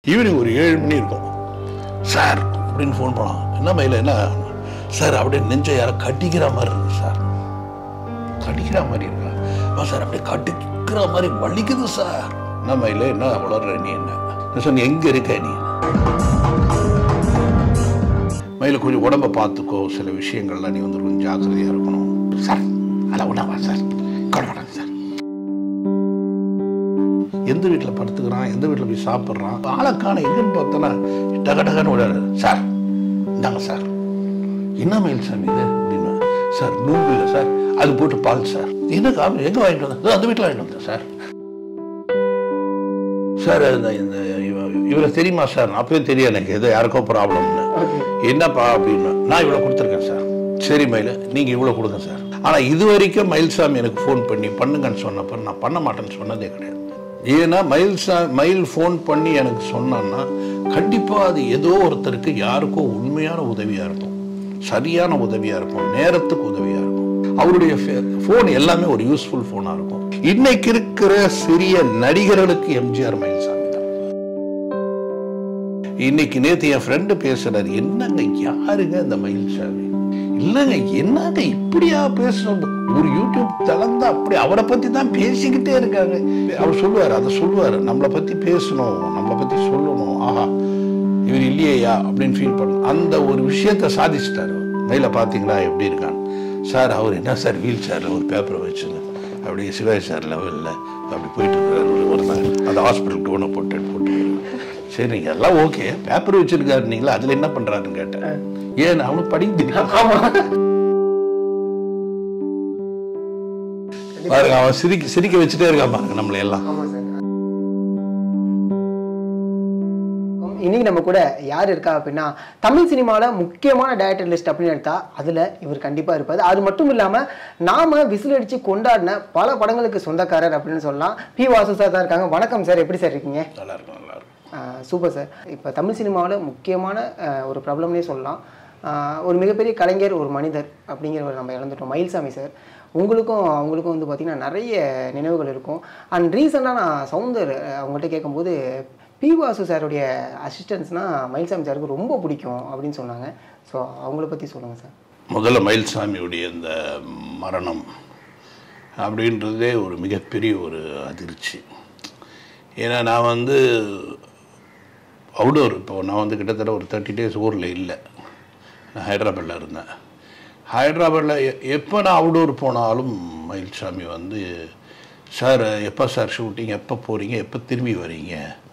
Evening ஒரு ஏழு மணி இருக்கும் சார் அப்படின்னு ஃபோன் பண்ணான் என்ன மயில என்ன சார் அப்படியே நெஞ்ச யாரோ கட்டிக்கிற மாதிரி இருக்கு சார் கடிக்கிற மாதிரி இருக்கா ஆ சார் அப்படியே கடிக்கிற மாதிரி வலிக்குது சார் என்ன மயில என்ன வளர்ற நீ என்ன நான் சொன்ன எங்க இருக்க நீ மயில கொஞ்சம் உடம்ப பார்த்துக்கோ சில விஷயங்கள்லாம் நீ வந்து கொஞ்சம் ஜாக்கிரதையா இருக்கணும் சார் அதான் உணவா சார் கொடவடம் சார் எந்த வீட்டில் படுத்துக்கிறான் எந்த வீட்டில் போய் சாப்பிட்றான் ஆளக்கான எங்கன்னு பார்த்தோன்னா டக டகன்னு விடாது சார் இந்தாங்க சார் என்ன மயில் சாமி இது அப்படின்னு சார் நூல் இல்லை சார் அது போட்டு பால் சார் என்ன காமி எங்கே வாங்கிட்டு வந்தேன் அந்த வீட்டில் வாங்கிட்டு வந்தேன் சார் சார் இந்த இந்த இவ- இவரை தெரியுமா சார் அப்பவே தெரியும் எனக்கு ஏதோ யாருக்கோ ப்ராப்ளம்னு என்னப்பா அப்படின்னு நான் இவ்வளோ கொடுத்துருக்கேன் சார் சரி மயில் நீங்கள் இவ்வளோ கொடுங்க சார் ஆனால் இது வரைக்கும் மயில்சாமி எனக்கு ஃபோன் பண்ணி பண்ணுங்கன்னு சொன்னப்ப நான் பண்ண மாட்டேன்னு சொன்னதே கிடையாது ஏன்னா மயில் சா மயில் ஃபோன் பண்ணி எனக்கு சொன்னான்னா கண்டிப்பாக அது ஏதோ ஒருத்தருக்கு யாருக்கோ உண்மையான உதவியாக இருக்கும் சரியான உதவியாக இருக்கும் நேரத்துக்கு உதவியாக இருக்கும் அவருடைய ஃபோன் எல்லாமே ஒரு யூஸ்ஃபுல் ஃபோனாக இருக்கும் இன்னைக்கு இருக்கிற சிறிய நடிகர்களுக்கு எம்ஜிஆர் மயில்சாமி தான் இன்னைக்கு நேத்து என் ஃப்ரெண்டு பேசுறாரு என்னங்க யாருங்க இந்த மயில்சாமி இல்லைங்க என்னங்க இப்படியா பேசுறது ஒரு யூடியூப் தளர்ந்து அப்படி அவரை பத்தி தான் பேசிக்கிட்டே இருக்காங்க அவர் சொல்லுவார் அதை சொல்லுவார் நம்மளை பத்தி பேசணும் நம்மளை பத்தி சொல்லணும் ஆஹா இவர் இல்லையா அப்படின்னு ஃபீல் பண்ணும் அந்த ஒரு விஷயத்த சாதிச்சிட்டாரு மயில பார்த்தீங்களா எப்படி இருக்கான் சார் அவர் என்ன சார் வீல் சேரில் ஒரு பேப்பரை வச்சுங்க அப்படியே சிவாஜி சார் லெவலில் அப்படி போயிட்டு இருக்காரு ஒரு- ஒரு நாள் அந்த ஹாஸ்பிட்டல் டோனை போட்டு போட்டு சரி நீங்கள் எல்லாம் ஓகே பேப்பர் வச்சிருக்காரு நீங்களா அதில் என்ன பண்ணுறாருன்னு கேட்டேன் ஏன் அவனுக்கு படிக்க தெரியும் பாருங்க அவன் சிரிக்க சிரிக்க வச்சுட்டே இருக்கான் பாருங்க நம்மளை எல்லாம் ஆமா சார் இன்னைக்கு நம்ம கூட யார் இருக்கா அப்படின்னா தமிழ் சினிமாவில் முக்கியமான டேரக்டர் லிஸ்ட் அப்படின்னு எடுத்தா அதில் இவர் கண்டிப்பாக இருப்பார் அது மட்டும் இல்லாமல் நாம விசில் அடித்து கொண்டாடின பல படங்களுக்கு சொந்தக்காரர் அப்படின்னு சொல்லலாம் பி வாசு சார் தான் இருக்காங்க வணக்கம் சார் எப்படி சார் இருக்கீங்க நல்லா இருக்கும் நல்லா இருக்கும் சூப்பர் சார் இப்போ தமிழ் சினிமாவில் முக்கியமான ஆஹ், ஒரு ப்ராப்ளம்னே சொல்லலாம் ஆஹ், ஒரு மிகப்பெரிய கலைஞர் ஒரு மனிதர் அப்படிங்கிறவர் நம்ம இழந்துட்டோம் மயில்சாமி சார் உங்களுக்கும் அவங்களுக்கும் வந்து பார்த்திங்கன்னா நிறைய நினைவுகள் இருக்கும் அண்ட் ரீசெண்டாக நான் சவுந்தர் ஆஹ், அவங்கள்ட்ட கேட்கும்போது பி வாசு சாருடைய அசிஸ்டன்ஸ்னால் மயில்சாமி சாருக்கு ரொம்ப பிடிக்கும் அப்படின்னு சொன்னாங்க ஸோ அவங்கள பற்றி சொல்லுங்கள் சார் முதல்ல மயில்சாமியுடைய இந்த மரணம் அப்படின்றதே ஒரு மிகப்பெரிய ஒரு அதிர்ச்சி ஏன்னா நான் வந்து அவுடோர் இப்போ நான் வந்து கிட்டத்தட்ட ஒரு தேர்ட்டி டேஸ் ஊரில் இல்லை நான் ஹைதராபாத்தில் இருந்தேன் ஹைதராபாத்தில் எப்போ நான் அவுடோர் போனாலும் மயில்சாமி வந்து சார் எப்போ சார் ஷூட்டிங் எப்போ போகிறீங்க எப்போ திரும்பி வரீங்க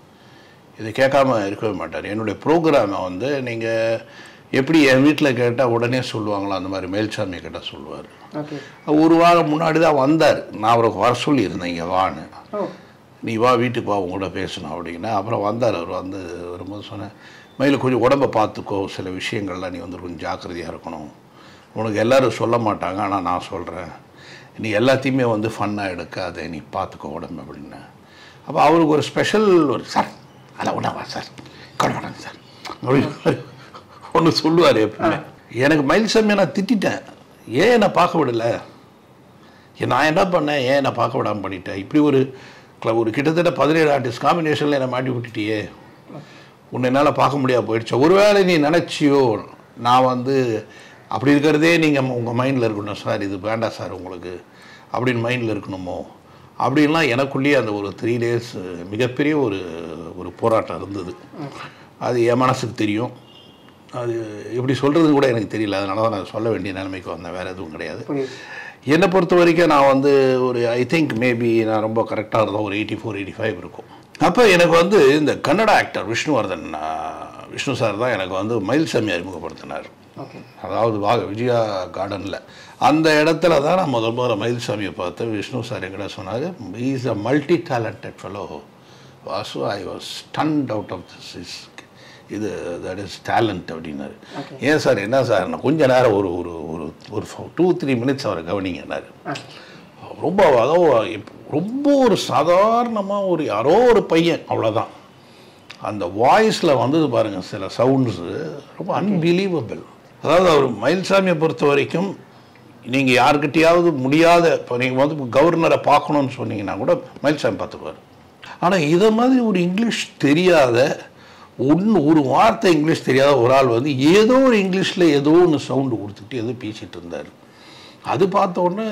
இதை கேட்காம இருக்கவே மாட்டார் என்னுடைய ப்ரோக்ராமை வந்து நீங்கள் எப்படி என் வீட்டில் கேட்டால் உடனே சொல்லுவாங்களோ அந்த மாதிரி மேல்சாமி கேட்டால் சொல்லுவார் ஓகே ஒரு வாரம் முன்னாடி தான் வந்தார் நான் அவருக்கு வர சொல்லியிருந்தேன் இங்கே வான்னு ஓ நீ வா வீட்டுக்கு வா உங்கள்கிட்ட பேசணும் அப்படின்னா அப்புறம் வந்தார் அவர் வந்து வரும்போது சொன்னேன் மயில கொஞ்சம் உடம்பை பார்த்துக்கோ சில விஷயங்கள்லாம் நீ வந்து கொஞ்சம் ஜாக்கிரதையாக இருக்கணும் உனக்கு எல்லாரும் சொல்ல மாட்டாங்க ஆனால் நான் சொல்கிறேன் நீ எல்லாத்தையுமே வந்து ஃபன்னாக எடுக்காத நீ பார்த்துக்கோ உடம்பு அப்படின்னு அப்போ அவருக்கு ஒரு ஸ்பெஷல் ஒரு சார் அதான் உணவா சார் கொடவடம் சார் அப்படின்னு ஒன்று சொல்லுவார் எப்பவுமே எனக்கு மயில்சாமியை நான் திட்டிட்டேன் ஏன் என்னை பார்க்க விடலை ஏன் நான் என்ன பண்ணேன் ஏன் என்னை பார்க்க விடாமல் பண்ணிட்டேன் இப்படி ஒரு கிளப் ஒரு கிட்டத்தட்ட பதினேழு ஆர்டிஸ்ட் காம்பினேஷனில் என்னை மாட்டி விட்டுட்டியே உன்னை என்னால் பார்க்க முடியாது போயிடுச்சு ஒருவேளை நீ நினச்சியோ நான் வந்து அப்படி இருக்கிறதே நீங்கள் உங்கள் மைண்டில் இருக்கணும் சார் இது வேண்டாம் சார் உங்களுக்கு அப்படின்னு மைண்டில் இருக்கணுமோ அப்படின்லாம் எனக்குள்ளேயே அந்த ஒரு த்ரீ டேஸ் மிகப்பெரிய ஒரு ஒரு போராட்டம் இருந்தது அது என் மனசுக்கு தெரியும் அது எப்படி சொல்கிறது கூட எனக்கு தெரியல அதனால தான் நான் சொல்ல வேண்டிய நிலைமைக்கு வந்தேன் வேறு எதுவும் கிடையாது புரியுது என்னை பொறுத்த வரைக்கும் நான் வந்து ஒரு ஐ திங்க் மேபி நான் ரொம்ப கரெக்டாக இருந்தோம் ஒரு எயிட்டி ஃபோர் எயிட்டி ஃபைவ் இருக்கும் அப்போ எனக்கு வந்து இந்த கன்னட ஆக்டர் விஷ்ணுவர்தன் ஆ, விஷ்ணு சார் தான் எனக்கு வந்து மயில்சாமி அறிமுகப்படுத்தினார் ஓகே அதாவது வா விஜயா கார்டனில் அந்த இடத்துல தான் நான் முதல் முதல்ல மயில்சாமியை பார்த்தேன் விஷ்ணு சார் எங்கிட்ட சொன்னார் is a multi talented fellow Vasu I was stunned out of this is இது தட் இஸ் டேலண்ட் அப்படின்னாரு ஏன் சார் என்ன சார் நான் கொஞ்ச நேரம் ஒரு ஒரு ஒரு ஒரு டூ த்ரீ மினிட்ஸ் அவரை கவனிங்கன்னாரு ரொம்ப அதாவது இப்ப ரொம்ப ஒரு சாதாரணமாக ஒரு யாரோ ஒரு பையன் அவ்வளோதான் அந்த வாய்ஸில் வந்தது பாருங்க சில சவுண்ட்ஸு ரொம்ப அன்பிலீவபிள் அதாவது அவர் மயில்சாமியை பொறுத்த வரைக்கும் நீங்கள் யாருக்கிட்டையாவது முடியாத இப்போ நீங்கள் வந்து கவர்னரை பார்க்கணுன்னு சொன்னீங்கன்னா கூட மயில்சாமி பார்த்துக்குவார் ஆனால் இதை மாதிரி ஒரு இங்கிலீஷ் தெரியாத ஒன்று ஒரு வார்த்தை இங்கிலீஷ் தெரியாத ஒரு ஆள் வந்து ஏதோ ஒரு இங்கிலீஷில் ஏதோ ஒன்று சவுண்டு கொடுத்துட்டு ஏதோ பேசிகிட்டு இருந்தார் அது பார்த்த உடனே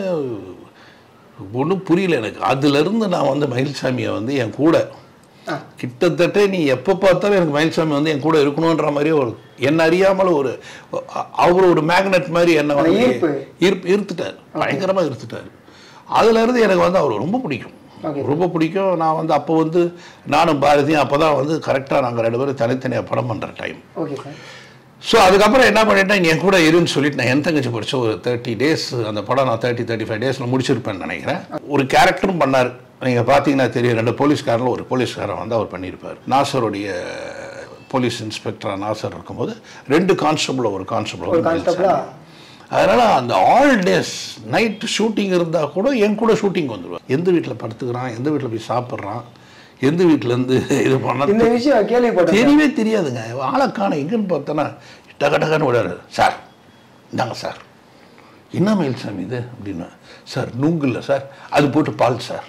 ஒன்றும் புரியல எனக்கு அதுலேருந்து நான் வந்து மயில்சாமியை வந்து என் கூட ஆ. கிட்டத்தட்ட நீ எப்போ பார்த்தாலும் எனக்கு மயில்சாமி வந்து என் கூட இருக்கணுன்ற மாதிரி ஒரு என்ன அறியாமல் ஒரு அ- அவர் ஒரு மேக்னெட் மாதிரி என்ன வந்து ஈர்ப்பு. ஈர்ப்பு ஈர்த்துட்டார் பயங்கரமாக ஈர்த்துட்டார் அதுலேருந்து எனக்கு வந்து அவர் ரொம்ப பிடிக்கும் Okay. ரொம்ப பிடிக்கும் நான் வந்து அப்போ வந்து நானும் பாரதியும் அப்போ தான் வந்து கரெக்டாக நாங்கள் ரெண்டு பேரும் தனித்தனியாக படம் பண்ணுற டைம் ஓகே சார் ஸோ அதுக்கப்புறம் என்ன பண்ணிட்டேன் நீ என் கூட இருன்னு சொல்லிட்டு நான் என் தங்கச்சி படிச்ச ஒரு தேர்ட்டி டேஸ் அந்த படம் நான் தேர்ட்டி தேர்ட்டி ஃபைவ் டேஸில் முடிச்சிருப்பேன்னு நினைக்கிறேன் ஒரு கேரக்டரும் பண்ணார் நீங்கள் பார்த்தீங்கன்னா தெரியும் ரெண்டு போலீஸ்காரில் ஒரு போலீஸ்காரன் வந்து அவர் பண்ணியிருப்பார் நாசருடைய போலீஸ் இன்ஸ்பெக்டராக நாசர் இருக்கும்போது ரெண்டு கான்ஸ்டபிள் ஒரு கான்ஸ்டபிள் ஒரு கான்ஸ்டபிளா அதனால் அந்த ஆல் டேஸ் நைட் ஷூட்டிங் இருந்தால் கூட என் கூட ஷூட்டிங் வந்துடுவார் எந்த வீட்டில் படுத்துக்கிறான் எந்த வீட்டில் போய் சாப்பிட்றான் எந்த வீட்டிலேருந்து இது பண்ண இந்த விஷயம் கேள்விப்பட்டேன் தெரியவே தெரியாதுங்க ஆளை காண எங்கன்னு பார்த்தோன்னா டக டகன்னு விடாரு சார் இந்தாங்க சார் என்ன மயில்சாமி இது அப்படின்னா சார் நுங்குல்ல சார் அது போட்டு பால் சார்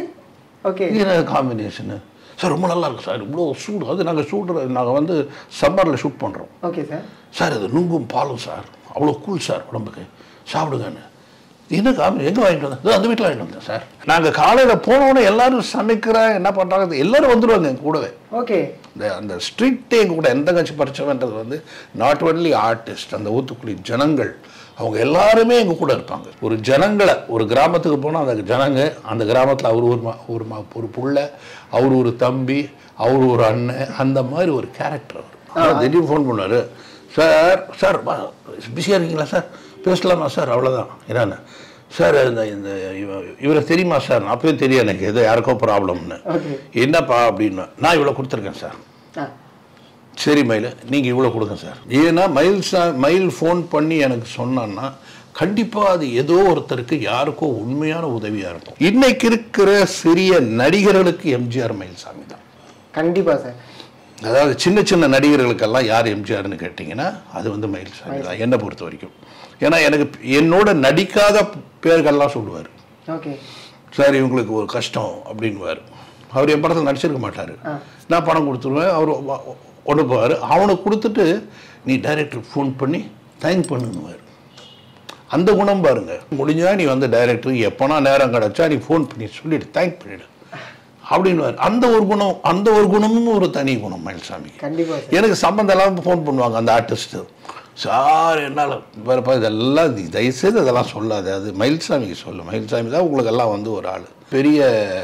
ஓகே இது என்ன காம்பினேஷனு சார் ரொம்ப நல்லா இருக்கு சார் இவ்வளோ சூடு அது நாங்கள் சூடு நாங்கள் வந்து சம்மரில் ஷூட் பண்ணுறோம் ஓகே சார் சார் அது நுங்கும் பாலும் சார் அவ்வளோ கூல் சார் உடம்புக்கு சாப்பிடுங்கன்னு என்ன காமி எங்கே வாங்கிட்டு வந்தேன் இதோ அந்த வீட்டில் வாங்கிட்டு வந்தேன் சார் நாங்கள் காலையில் போனோடனே எல்லாரும் சமைக்கிற என்ன பண்ணுறாங்க எல்லாரும் வந்துடுவாங்க என் கூடவே ஓகே இந்த அந்த ஸ்ட்ரீட்டே எங்க கூட எந்த கட்சி படித்தவன்றது வந்து நாட் ஒன்லி ஆர்டிஸ்ட் அந்த ஊத்துக்குடி ஜனங்கள் அவங்க எல்லாருமே எங்கள் கூட இருப்பாங்க ஒரு ஜனங்களை ஒரு கிராமத்துக்கு போனால் அந்த ஜனங்க அந்த கிராமத்தில் அவர் ஒரு மா ஒரு மா ஒரு புள்ள அவர் ஒரு தம்பி அவர் ஒரு அண்ணன் அந்த மாதிரி ஒரு கேரக்டர் அவர் அவர் திடீர்னு ஃபோன் பண்ணார் சார் சார் பிஸியாக இருக்கீங்களா சார் பேசலாமா சார் அவ்வளோதான் என்னென்ன சார் இந்த இந்த இவ- இவரை தெரியுமா சார் அப்பவே தெரியும் எனக்கு ஏதோ யாருக்கோ ப்ராப்ளம்னு ஓகே என்னப்பா அப்படின்னு நான் இவ்வளோ கொடுத்துருக்கேன் சார் ஆ சரி மயில் நீங்கள் இவ்வளோ கொடுங்க சார் ஏன்னா மயில் சா மயில் ஃபோன் பண்ணி எனக்கு சொன்னான்னா கண்டிப்பாக அது ஏதோ ஒருத்தருக்கு யாருக்கோ உண்மையான உதவியாக இருக்கும் இன்னைக்கு இருக்கிற சிறிய நடிகர்களுக்கு எம்ஜிஆர் மயில்சாமி தான் கண்டிப்பா சார் அதாவது சின்ன சின்ன நடிகர்களுக்கெல்லாம் யார் எம்ஜிஆர்னு கேட்டிங்கன்னா அது வந்து மயில்சாமி தான் என்னை பொறுத்த வரைக்கும் ஏன்னா எனக்கு என்னோட நடிக்காத பேர்கள்லாம் சொல்லுவார் ஓகே சார் இவங்களுக்கு ஒரு கஷ்டம் அப்படின்வார் அவர் என் படத்தில் நடிச்சிருக்க மாட்டார் நான் பணம் கொடுத்துருவேன் அவர் கொண்டு போவார் அவனுக்கு கொடுத்துட்டு நீ டைரக்டருக்கு ஃபோன் பண்ணி தேங்க் பண்ணுவார் அந்த குணம் பாருங்க முடிஞ்சா நீ வந்து டைரக்டருக்கு எப்போனா நேரம் கிடச்சா நீ ஃபோன் பண்ணி சொல்லிடு தேங்க் பண்ணிடு அப்படின்னுவார் அந்த ஒரு குணம் அந்த ஒரு குணமும் ஒரு தனி குணம் மயில்சாமிக்கு கண்டிப்பா சார் எனக்கு சம்மந்தம் இல்லாமல் ஃபோன் பண்ணுவாங்க அந்த ஆர்டிஸ்ட்டு சார் என்னால் வேறுப்பா இதெல்லாம் நீ தயவுசெய்து இதெல்லாம் சொல்லாது அது மயில்சாமிக்கு சொல்லு மயில்சாமி தான் உங்களுக்கு எல்லாம் வந்து ஒரு ஆள் பெரிய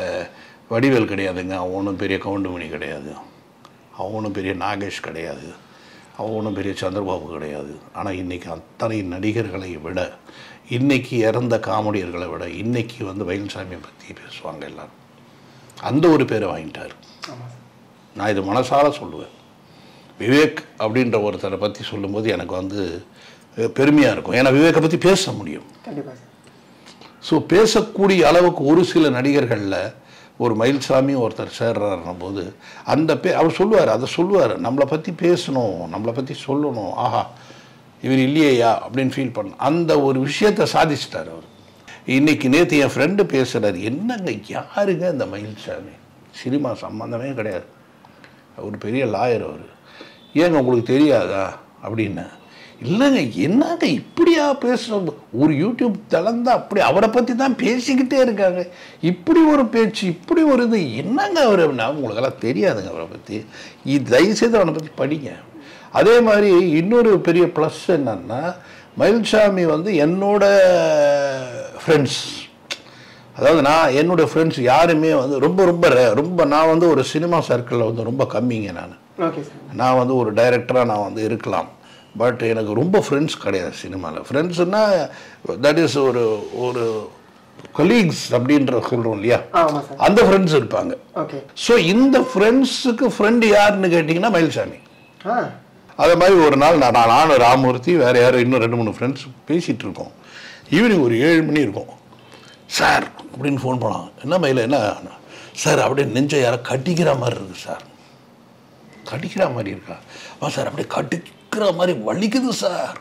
வடிவேல் கிடையாதுங்க அவன் ஒன்றும் பெரிய கவுண்டுமணி கிடையாது அவன் ஒன்றும் பெரிய நாகேஷ் கிடையாது அவன் ஒன்றும் பெரிய சந்திரபாபு கிடையாது ஆனால் இன்னைக்கு அத்தனை நடிகர்களை விட இன்னைக்கு இறந்த காமெடியர்களை விட இன்னைக்கு வந்து மயில்சாமியை பற்றி பேசுவாங்க எல்லாரும் அந்த ஒரு பேரை வாங்கிட்டார் ஆமாம் சார் நான் இது மனசார சொல்லுவேன் விவேக் அப்படின்ற ஒருத்தரை பற்றி சொல்லும்போது எனக்கு வந்து பெருமையாக இருக்கும் ஏன்னா விவேக்கை பற்றி பேச முடியும் கண்டிப்பா சார் ஸோ பேசக்கூடிய அளவுக்கு ஒரு சில நடிகர்களில் ஒரு மயில்சாமி ஒருத்தர் சேர்றாருன போது அந்த பே அவர் சொல்லுவார் அதை சொல்லுவார் நம்மளை பற்றி பேசணும் நம்மளை பற்றி சொல்லணும் ஆஹா இவர் இல்லையா அப்படின்னு ஃபீல் பண்ண அந்த ஒரு விஷயத்தை சாதிச்சிட்டார் அவர் இன்னைக்கு நேற்று என் ஃப்ரெண்டு பேசுகிறார் என்னங்க யாருங்க இந்த மயில்சாமி சினிமா சம்மந்தமே கிடையாது அவர் பெரிய லாயர் அவர் ஏங்க உங்களுக்கு தெரியாதா அப்படின்னு இல்லைங்க என்னங்க இப்படியா பேசுறது ஒரு யூடியூப் தளர்ந்தா அப்படி அவரை பற்றி தான் பேசிக்கிட்டே இருக்காங்க இப்படி ஒரு பேச்சு இப்படி ஒரு இது என்னங்க அவர் அப்படின்னா உங்களுக்கெல்லாம் தெரியாதுங்க அவரை பற்றி இது தயவுசெய்து அவனை பற்றி படிங்க அதே மாதிரி இன்னொரு பெரிய ப்ளஸ் என்னன்னா மயில்சாமி வந்து என்னோட ஃப்ரெண்ட்ஸ் அதாவது நான் என்னோட ஃப்ரெண்ட்ஸ் யாருமே வந்து ரொம்ப ரொம்ப rare. ரொம்ப நான் வந்து ஒரு சினிமா சர்க்கிளில் வந்து ரொம்ப கம்மிங்க நான் ஓகே சார் நான் வந்து ஒரு டைரக்டராக நான் வந்து இருக்கலாம் பட் எனக்கு ரொம்ப ஃப்ரெண்ட்ஸ் கிடையாது சினிமாவில் ஃப்ரெண்ட்ஸுன்னா தட் இஸ் ஒரு ஒரு கொலீக்ஸ் அப்படின்ற சொல்கிறோம் இல்லையா ஆமாம் சார் அந்த ஃப்ரெண்ட்ஸ் இருப்பாங்க ஓகே ஸோ இந்த ஃப்ரெண்ட்ஸுக்கு ஃப்ரெண்டு யாருன்னு கேட்டிங்கன்னா மயில்சாமி ஆ அதே மாதிரி ஒரு நாள் நான் நான் நானும் ராமூர்த்தி வேறு யாரும் இன்னும் ரெண்டு மூணு ஃப்ரெண்ட்ஸ் பேசிகிட்டு இருக்கோம் ஈவினிங் ஒரு ஏழு மணி இருக்கும் சார் அப்படின்னு ஃபோன் பண்ணாங்க என்ன மயில என்ன சார் அப்படியே நெஞ்சை யாரோ கட்டிக்கிற மாதிரி இருக்குது சார் கடிக்கிற மாதிரி இருக்கா ஆ சார் அப்படியே கடிக்கிற மாதிரி வலிக்குது சார்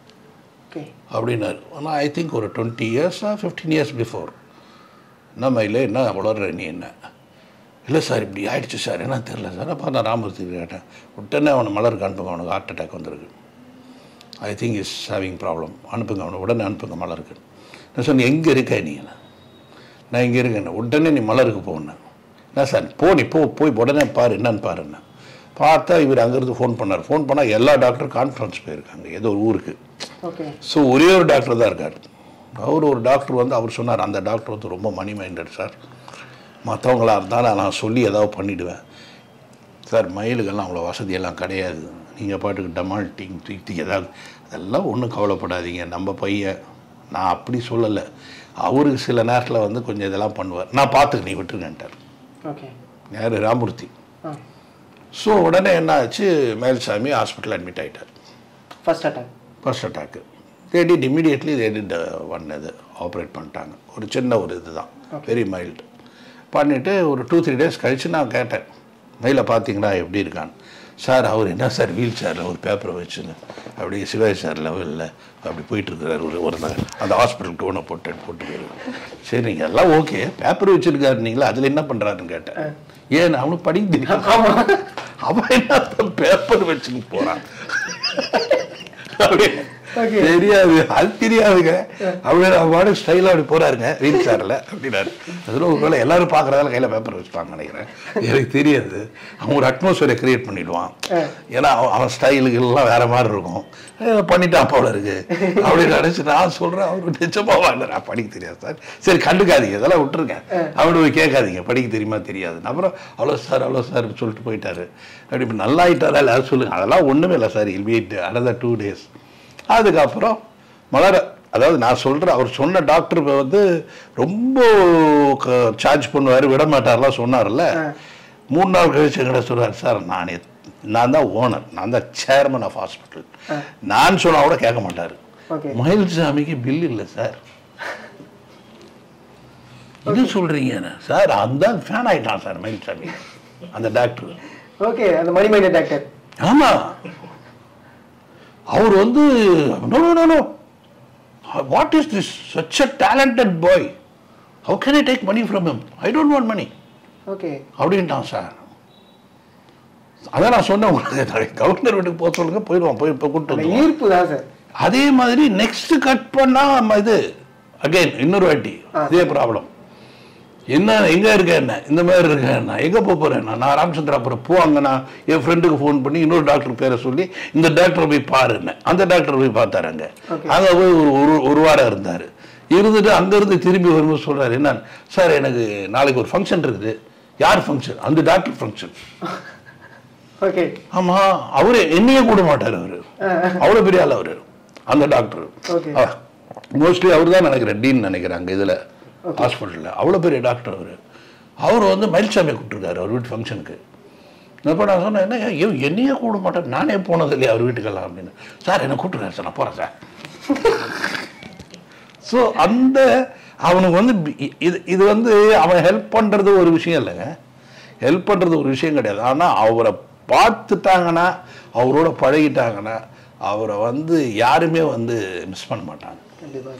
ஓகே அப்படின்னாரு ஆனால் ஐ திங்க் ஒரு டுவெண்ட்டி இயர்ஸாக ஃபிஃப்டீன் இயர்ஸ் பிஃபோர் என்ன மயில என்ன வளர்ற நீ என்ன இல்லை சார் இப்படி ஆயிடுச்சு சார் என்ன தெரில சார் அப்போ நான் ராமூர்த்தி கேட்டேன் உடனே அவனை மலருக்கு அனுப்புங்க அவனுக்கு ஹார்ட் அட்டாக் வந்திருக்கு I think is having problem அனுப்புங்க அவனை உடனே அனுப்புங்க மலருக்கு நான் சொன்னேன் எங்கே இருக்க நீ நான் இங்கே இருக்கேன் உடனே நீ மலருக்கு போனேன் நான் சார் போ நீ போ போய் உடனே பாரு என்னன்னு பாருன்னு பார்த்தா இவர் அங்கேருந்து ஃபோன் பண்ணார் ஃபோன் பண்ணால் எல்லா டாக்டரும் கான்ஃபரன்ஸ் போயிருக்காங்க ஏதோ ஒரு ஊருக்கு ஓகே ஸோ ஒரே ஒரு டாக்டர் தான் இருக்கார் அவர் ஒரு டாக்டர் வந்து அவர் சொன்னார் அந்த டாக்டர் வந்து ரொம்ப மணி மைண்டட் சார் மற்றவங்களா இருந்தாலும் நான் சொல்லி ஏதாவது பண்ணிவிடுவேன் சார் மயிலுக்கெல்லாம் அவ்வளோ வசதியெல்லாம் கிடையாது நீங்கள் பாட்டுக்கு டமால் டிங் டிக் ஏதாவது அதெல்லாம் ஒன்றும் கவலைப்படாதீங்க நம்ம பையன் நான் அப்படி சொல்லலை அவருக்கு சில நேரத்தில் வந்து கொஞ்சம் இதெல்லாம் பண்ணுவார் நான் பார்த்துக்க நீ விட்டுருங்கன்ட்டார் ஓகே யார் ராமூர்த்தி ஆ ஸோ உடனே என்ன ஆச்சு மேல்சாமி ஹாஸ்பிட்டல் அட்மிட் ஆகிட்டார் ஃபர்ஸ்ட் அட்டாக் ஃபர்ஸ்ட் அட்டாக்கு they did immediately they did one இது ஆப்ரேட் பண்ணிட்டாங்க ஒரு சின்ன ஒரு இது தான் வெரி மைல்டு பண்ணிவிட்டு ஒரு டூ த்ரீ டேஸ் கழித்து நான் கேட்டேன் மெயில பார்த்தீங்களா எப்படி இருக்கான்னு சார் அவர் என்ன சார் வீல் சேரில் ஒரு பேப்பரை வச்சுன்னு அப்படி சிவாஜி சார் லெவலில் அப்படி போயிட்டு இருக்கிறார் ஒரு ஒரு நாள் அந்த ஹாஸ்பிட்டலுக்கு ஒன்று போட்டு போட்டு போயிருக்கேன் சரி நீங்கள் எல்லாம் ஓகே பேப்பர் வச்சுருக்காரு நீங்களா அதில் என்ன பண்ணுறாருன்னு கேட்டேன் ஏன் அவனுக்கு படிக்க தெரியும் அவன் என்ன பேப்பர் வச்சுன்னு போகிறான் அப்படியே Okay. தெரியாது அது தெரியாதுங்க அப்படியே அவனோட ஸ்டைலாக அப்படி போறாருங்க வீல் சேரில் அப்படின்னாரு அதில் ஒரு வேளை எல்லாரும் பார்க்குறதால கையில் பேப்பர் வச்சுப்பாங்க நினைக்கிறேன் எனக்கு தெரியாது அவன் ஒரு அட்மாஸ்பியரை கிரியேட் பண்ணிடுவான் ஏன்னா அவன் அவன் ஸ்டைலுகள்லாம் வேற மாதிரி இருக்கும் ஏதோ பண்ணிட்டான் போல இருக்கு அப்படின்னு நினச்சி நான் சொல்கிறேன் அவரு நிஜமாவா இல்லை நான் படிக்க தெரியாது சார் சரி கண்டுக்காதீங்க இதெல்லாம் விட்டுருக்கேன் அவனு போய் கேட்காதீங்க படிக்க தெரியுமா தெரியாது அப்புறம் அவ்வளோ சார் அவ்வளோ சார் சொல்லிட்டு போயிட்டாரு அப்படி இப்போ நல்லா ஆயிட்டாரா எல்லாரும் சொல்லுங்க அதெல்லாம் ஒன்றுமே இல்லை sir I'll wait another two days அதுக்கப்புறம் மலர அதாவது நான் சொல்கிறேன் அவர் சொன்ன டாக்டர் வந்து ரொம்ப சார்ஜ் பண்ணுவார் விட மாட்டார்லாம் சொன்னார்ல மூணு நாள் கழிச்சு எங்கிட்ட சொல்றாரு சார் நான் எத்- நான் தான் ஓனர் நான் தான் சேர்மன் ஆஃப் ஹாஸ்பிட்டல் நான் சொன்னா கூட கேட்க மாட்டார் ஓகே மயில்சாமிக்கு பில் இல்லை சார் இது சொல்றீங்க சார் அந்த ஃபேன் ஆயிட்டான் சார் மயில்சாமி அந்த டாக்டர் ஓகே அந்த மணிமைண்ட் டாக்டர் ஆமா அவர் வந்து no no no no what is this such a talented boy how can I take money from him I don't want money okay அப்படின்ட்டான் சார் அதான் நான் சொன்னேன் உங்களுக்கு கவர்னர் வீட்டுக்கு போக சொல்லுங்க போயிடுவான் போய் இப்போ கூப்பிட்டு அந்த வந்துருவான். ஈர்ப்பு தான் சார் அதே மாதிரி நெக்ஸ்ட் கட் பண்ணா ம- இது அகைன் இன்னொரு வாட்டி இதே ப்ராப்ளம் என்ன எங்க இருக்க என்ன இந்த மாதிரி இருக்க என்ன எங்க போக போறேன் நான் நான் ராமச்சந்திராபுரம் போவாங்க நான் என் ஃப்ரெண்டுக்கு ஃபோன் பண்ணி இன்னொரு டாக்டர் பேரை சொல்லி இந்த டாக்டரை போய் பாருன்னு அந்த டாக்டர் போய் பார்த்தாரு அங்க அங்க போய் ஒரு ஒரு ஒரு வாரம் இருந்தாரு இருந்துட்டு அங்க இருந்து திரும்பி வரும்போது சொல்றாரு என்ன சார் எனக்கு நாளைக்கு ஒரு ஃபங்க்ஷன் இருக்குது யார் ஃபங்க்ஷன் அந்த டாக்டர் ஃபங்க்ஷன் ஓகே ஆமா அவரு என்னையே கூட மாட்டார் அவரு அவ்வளவு பெரிய ஆள் அவரு அந்த டாக்டர் Okay. மோஸ்ட்லி அவர் தான் நினைக்கிறேன் டீன் நினைக்கிறேன் அங்க இதுல ஹாஸ்பிட்டல்ல அவ்வளவு பெரிய டாக்டர் அவரு அவர் வந்து மயில்சாமியை கூப்பிட்டுருக்காரு அவர் வீட்டு ஃபங்க்ஷனுக்கு அப்போ நான் சொன்னேன் என்ன ஐயோ என்னையே கூட மாட்டேன் நானே போனது இல்லையா அவர் வீட்டுக்கெல்லாம் அப்படின்னு சார் என்ன கூப்பிட்டுருக்காரு சார் நான் போறேன் சார் ஸோ அந்த அவனுக்கு வந்து பி- இது இது வந்து அவன் ஹெல்ப் பண்ணுறது ஒரு விஷயம் இல்லைங்க ஹெல்ப் பண்ணுறது ஒரு விஷயம் கிடையாது ஆனால் அவரை பார்த்துட்டாங்கன்னா அவரோட பழகிட்டாங்கன்னா அவரை வந்து யாருமே வந்து மிஸ் பண்ண மாட்டாங்க கண்டிப்பா